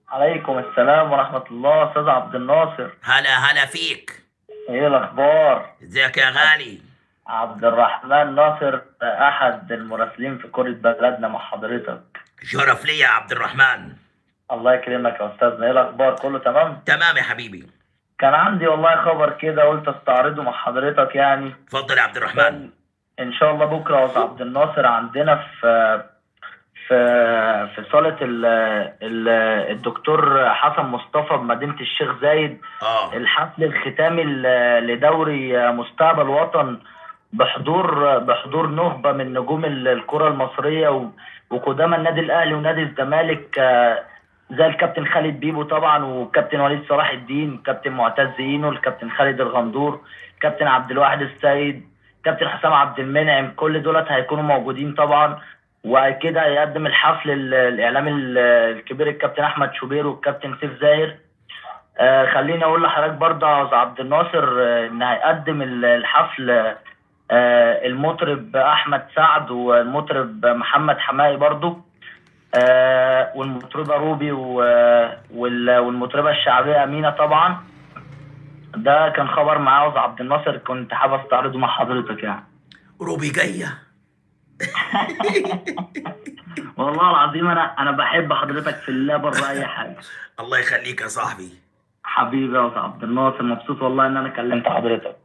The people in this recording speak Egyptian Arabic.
عليكم السلام ورحمة الله أستاذ عبد الناصر هلا هلا فيك إيه الأخبار؟ ازيك يا غالي عبد الرحمن ناصر أحد المراسلين في كرة بلدنا مع حضرتك شرف لي يا عبد الرحمن الله يكرمك يا أستاذنا إيه الأخبار كله تمام؟ تمام يا حبيبي كان عندي والله خبر كده قلت أستعرضه مع حضرتك يعني اتفضل يا عبد الرحمن إن شاء الله بكرة يا أستاذ عبد الناصر عندنا في في في صالة ال ال الدكتور حسن مصطفى بمدينة الشيخ زايد اه الحفل الختامي ل- لدوري مستقبل وطن بحضور بحضور نخبة من نجوم ال- الكرة المصرية و- وقدامى النادي الأهلي ونادي الزمالك آه، زي الكابتن خالد بيبو طبعا وكابتن وليد صلاح الدين كابتن معتز اينو الكابتن خالد الغندور كابتن عبد الواحد السيد كابتن حسام عبد المنعم كل دولت هيكونوا موجودين طبعا واكيد هيقدم الحفل ال- الاعلامي ال- الكبير الكابتن احمد شوبير والكابتن سيف زاهر آه خليني اقول لحضرتك برضه يا أستاذ عبد الناصر آه ان هيقدم ال- الحفل آه المطرب احمد سعد والمطرب محمد حمائي برضه آه والمطربه روبي و- وال- والمطربه الشعبيه امينه طبعا ده كان خبر معاه يا أستاذ عبد الناصر كنت حابب استعرضه مع حضرتك يعني روبي جايه والله العظيم انا انا بحب حضرتك في الله بره اي حاجه الله يخليك يا صاحبي حبيبي يا أستاذ عبد الناصر مبسوط والله ان انا كلمت حضرتك